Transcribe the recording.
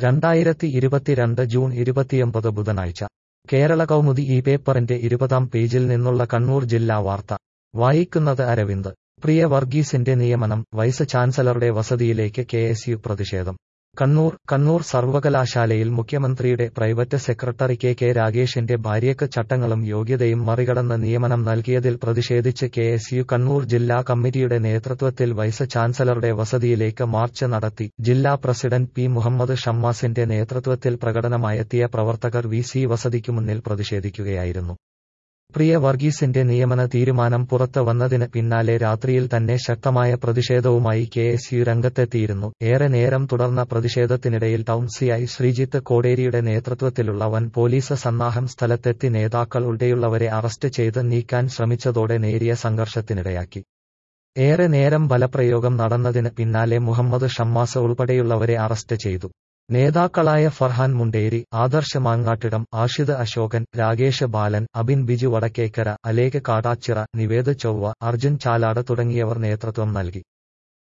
രണ്ടായിരത്തി ഇരുപത്തിരണ്ട് ജൂൺ ഇരുപത്തിയൊമ്പത് ബുധനാഴ്ച കേരള കൗമുദി ഈ പേപ്പറിന്റെ ഇരുപതാം പേജിൽ നിന്നുള്ള കണ്ണൂർ ജില്ലാ വാർത്ത വായിക്കുന്നത് അരവിന്ദ് പ്രിയ വർഗീസിന്റെ നിയമനം വൈസ് ചാൻസലറുടെ വസതിയിലേക്ക് കെ എസ് യു പ്രതിഷേധം കണ്ണൂർ കണ്ണൂർ സർവകലാശാലയിൽ മുഖ്യമന്ത്രിയുടെ പ്രൈവറ്റ് സെക്രട്ടറി കെ കെ രാഗേഷിന്റെ ഭാര്യയ്ക്ക് ചട്ടങ്ങളും യോഗ്യതയും മറികടന്ന് നിയമനം നൽകിയതിൽ പ്രതിഷേധിച്ച് കെ എസ് യു കണ്ണൂർ ജില്ലാ കമ്മിറ്റിയുടെ നേതൃത്വത്തിൽ വൈസ് ചാൻസലറുടെ വസതിയിലേക്ക് മാർച്ച് നടത്തി ജില്ലാ പ്രസിഡന്റ് പി മുഹമ്മദ് ഷമ്മാസിന്റെ നേതൃത്വത്തിൽ പ്രകടനമായെത്തിയ പ്രവർത്തകർ വി സി വസതിക്കു മുന്നിൽ പ്രതിഷേധിക്കുകയായിരുന്നു പ്രിയ വർഗീസിന്റെ നിയമന തീരുമാനം പുറത്ത് വന്നതിന് പിന്നാലെ രാത്രിയിൽ തന്നെ ശക്തമായ പ്രതിഷേധവുമായി കെ എസ് യു രംഗത്തെത്തിയിരുന്നു ഏറെ നേരം തുടർന്ന പ്രതിഷേധത്തിനിടയിൽ ടൗൺ സിഐ ശ്രീജിത്ത് കോടേരിയുടെ നേതൃത്വത്തിലുള്ള വൻ പോലീസ് സന്നാഹം സ്ഥലത്തെത്തി നേതാക്കൾ ഉൾപ്പെടെയുള്ളവരെ അറസ്റ്റ് ചെയ്ത് നീക്കാൻ ശ്രമിച്ചതോടെ നേരിയ സംഘർഷത്തിനിടയാക്കി ഏറെ നേരം ബലപ്രയോഗം നടന്നതിന് പിന്നാലെ മുഹമ്മദ് ഷമ്മാസ് ഉൾപ്പെടെയുള്ളവരെ അറസ്റ്റ് ചെയ്തു നേതാക്കളായ ഫർഹാൻ മുണ്ടേരി ആദർശ് മാങ്ങാട്ടിടം ആഷിദ് അശോകൻ രാകേഷ് ബാലൻ അബിൻ ബിജു വടക്കേക്കര അലേഖ് കാടാച്ചിറ നിവേദ് ചൊവ്വ അർജുൻ ചാലാട് തുടങ്ങിയവർ നേതൃത്വം നൽകി